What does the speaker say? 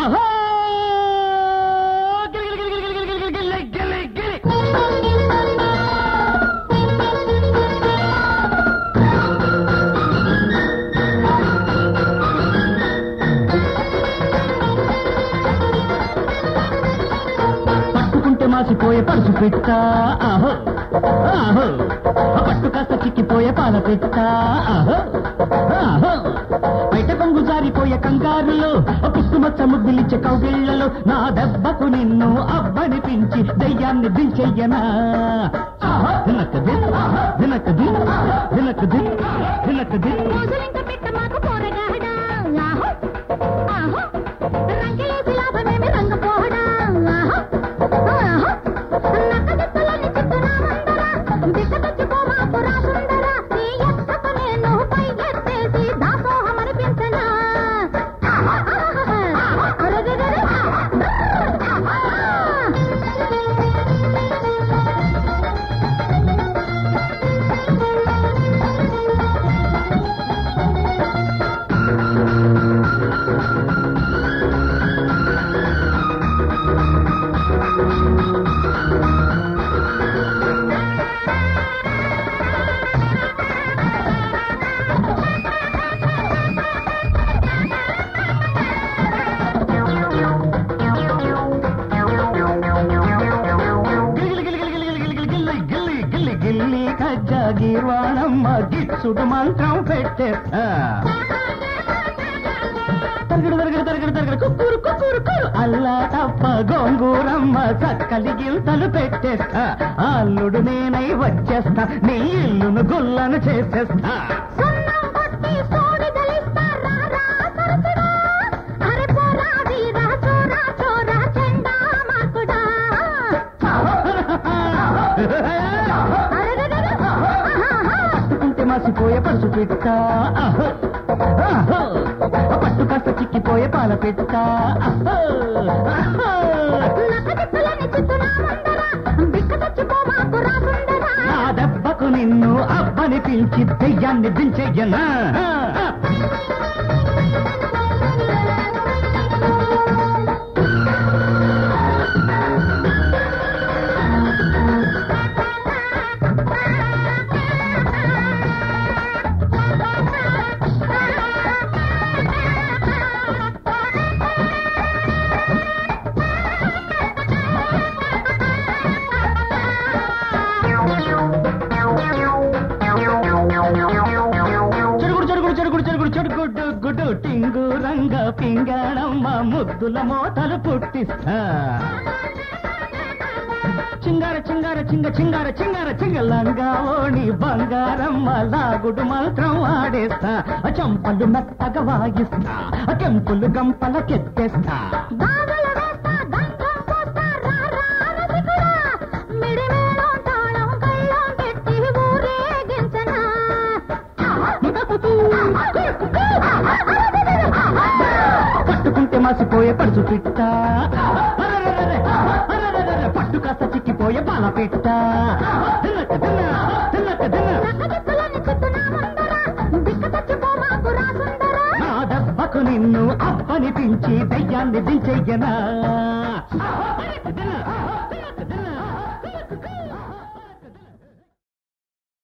ఆహో గిలి గిలి గిలి గిలి గిలి గిలి గిలి గిలి గిలి పట్టుకుంటే మాసిపోయే పరుసు పెట్ట ఆహో ఆహో పట్టు కాస్త చిక్కిపోయే పాల పెట్ట ఆహో ఆహో బయట కొంగు జారిపోయే కంగారులో పుట్టుమచ్చ ముద్దులిచ్చే కౌగిళ్లలో నా దెబ్బకు నిన్ను అబ్బనిపించి దయ్యాన్ని దించెయ్యనా దినకది దినకది దినకది దినకది రోజులింక పెట్ట మాకు పోరగాడా ఆహో ఆహో రంకెలేసి లాభమేమి రంగ పోడా ఆహో ఆహో నక్కదిక్కలని చిత్తురా మందర దిక్క తెచ్చుకో మాకు రా సుందర నీ ఎత్తకు నేను పై ఎత్తేసి దాసోహం అనిపించనా అరెరెరెరె. గిల్లి గిల్లి గిల్లి గిల్లి గిల్లి గిల్లి గిల్లి గిల్లి గిల్లి కజ్జా గీర్వాణమ్మ గిచ్చుడు మంత్రం పెట్టేస్తా తరగడు తరగడు తరగడు తరగడు కుక్కూరు కుక్కూరు కురు అల్లా తప్ప గోంగూరమ్మ చక్కలి గిల్తలు పెట్టేస్తా అల్లుడు నేనై వచ్చేస్తా నీ ఇల్లును గుల్లను చేసేస్తా సున్నం కొట్టి సోడి గలిస్తా రా రా సరసుడా అరే పోరా వీరా చోరా చోరా చెండా మార్కుడా అరెరెరెరె. ఆహాహా. పట్టుకుంటే మసిపోయే పరుసు పెట్ట ఆహో, ఆహో. పట్టు కాస్త చిక్కిపోయే పాల పెట్ట ఆహో, ఆహో. నక్కదిక్కులని చిత్తునా మందర బిక్క తెచ్చుకో మాకు రా సుందర నా దెబ్బకు నిన్ను అబ్బని పిలిచి దెయ్యాన్ని దించెయ్యనా చెడుగుడు చెడుగుడు చెడుగుడు చెడుగుడు చెడుగుడు గుడు టింగు రంగ పింగళమ్మ ముద్దుల మోతలు పుట్టిస్తా చింగార చింగార చింగ చింగార చింగార చింగలంగా ఓణి బంగారమ్మ లాగుడు మంత్రం ఆడేస్తా చంపలు మెత్తగా వాగిస్తా కెంపులు గంపల కెత్తేస్తా గాజులు వేస్తా గంధం పోస్తా రా రా రసికుడా మిడిమేళం తాళం కళ్ళం పెట్టి ఊరేగించనా పట్టుకుంటే మాసిపోయే పడుచు పిట్ట అరెరెరెరె, అరెరెరెరె, పట్టు కాస్త చిక్కిపోయే పాల పిట్ట తిన్నక తిన్న, తిన్నక తిన్న. నక్కదిక్కులని చిత్తునా మందర బిక్క తెచ్చుకో మాకు రా సుందర నా దెబ్బకు నిన్ను అప్పనిపించి దయ్యాన్ని దించెయ్యనా తిన్న,